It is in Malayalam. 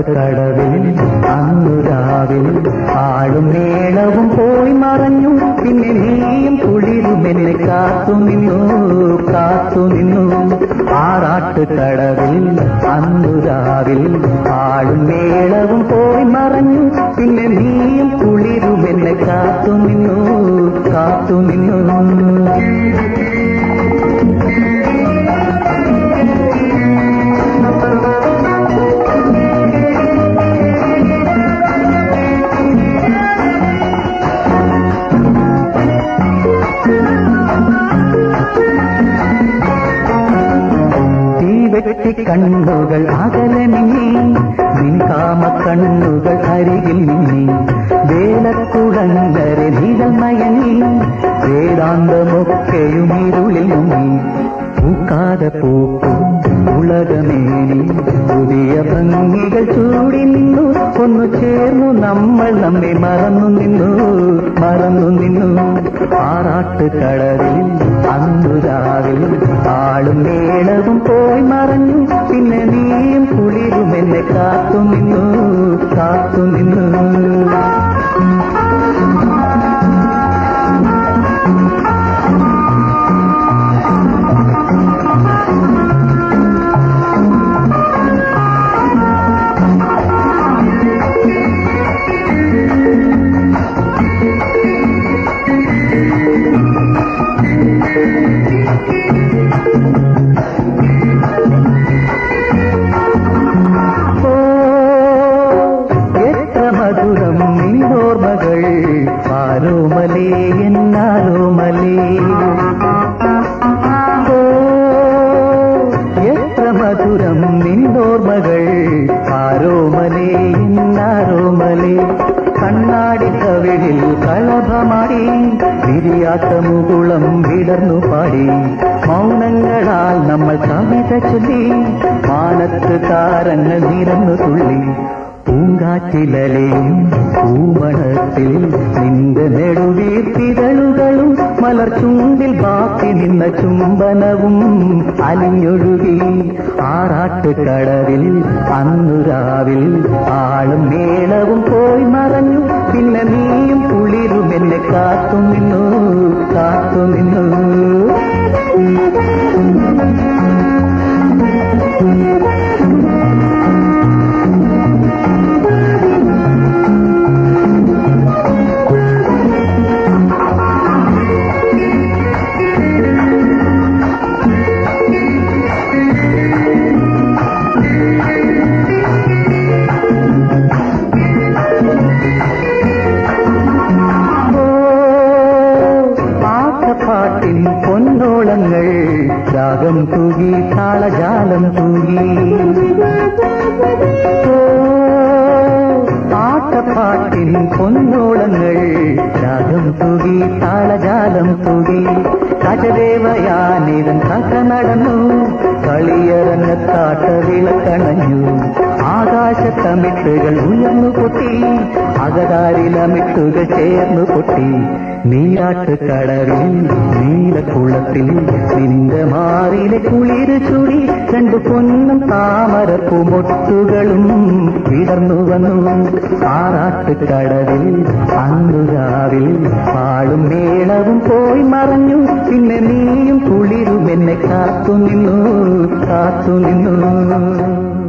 ആറാട്ടുകടവിൽ അന്നു രാവിൽ ആളും മേളവും പോയി മറഞ്ഞു പിന്നെ നീയും കുളിരും എന്നെ കാത്തു നിന്നു കാത്തു നിന്നു ആറാട്ടുകടവിൽ അന്നു രാവിൽ ആളും മേളവും പോയി മറഞ്ഞു പിന്നെ നീയും കുളിരും എന്നെ കാത്തു നിന്നു കാത്തു നിന്നു തീവെട്ടി കണ്ണുകൾ അകലെ മിന്നി നിൻകാമ കണ്ണുകൾ അരികിൽ മിന്നി വേലക്കുടങ്ങരെ നിഴൽ മയങ്ങി വേദാന്തമൊക്കെയും ഇരുളിൽ മുങ്ങി പൂക്കാതെ പൂക്കും ഉലകമേനി പുതിയ ഭംഗികൾ ചൂടി നിന്നു ഒന്നു ചേർന്നു നമ്മൾ നമ്മെ മറന്നു നിന്നു മറന്നു നിന്നു ആറാട്ട് കടലിൽ അന്നു രാവിലെ ആളും മേളവും പോയി മറഞ്ഞു പിന്നെ നീയും കുളിരും എന്നെ കാത്തു നിന്നു കാത്തു നിന്നു ഓ എത്ര മധുരം നിന്നോർമകൾ ആരോമലേ എന്നാരോമലേ ഓ എത്ര മധുരം നിന്നോർമകൾ ആരോമലേ എന്നാരോമലേ കണ്ണാടി കവിളിൽ കളഭമാടി വിരിയാത്ത മുകുളം വിടർന്നു പാടി മൗനങ്ങളാൽ നമ്മൾ കവിത ചൊല്ലി മാനത്ത് താരങ്ങൾ നിരന്നു തുള്ളി പൂങ്കാറ്റിലലയും പൂമണത്തിൽ നിന്റെ നെടുവീർത്തിതളുകളും മലർച്ചുണ്ടിൽ ബാക്കി നിന്ന ചുംബനവും അലിഞ്ഞൊഴുകി ആറാട്ടുകടവിൽ അന്നു രാവിൽ ആളും മേളവും പോയി മറഞ്ഞു പിന്നെ നീയും കുളിരും എന്നെ കാത്തു നിന്നു കാത്തു നിന്നു ഓ, ആട്ടപ്പാട്ടിൻ പൊന്നോളങ്ങൾ രാഗം തൂകി താളജാലം തൂകി ഓ, ആട്ടപ്പാട്ടിൻ പൊന്നോളങ്ങൾ രാഗം തൂകി താളജാലം തൂകി കജദേവയാനിതൻ കഥ നടന്നു കളിയരങ്ങത്താട്ട വിളക്കണഞ്ഞു ആകാശത്തമിട്ടുകൾ ഉയർന്നു പൊട്ടി അകതാരിലമിട്ടുകൾ ചേർന്നു പൊട്ടി നീരാട്ട് കടവിൽ നീലക്കുളത്തിൽ നിന്റെ മാറിലെ കുളിര് ചുടി രണ്ട് പൊന്നും താമരപ്പുമൊട്ടുകളും വിടർന്നു വന്നു ആറാട്ട് കടവിൽ അന്നു രാവിൽ പാടും മേളവും പോയി മറഞ്ഞു പിന്നെ നീയും കുളിരും എന്നെ കാത്തു നിന്നു കാത്തു നിന്നു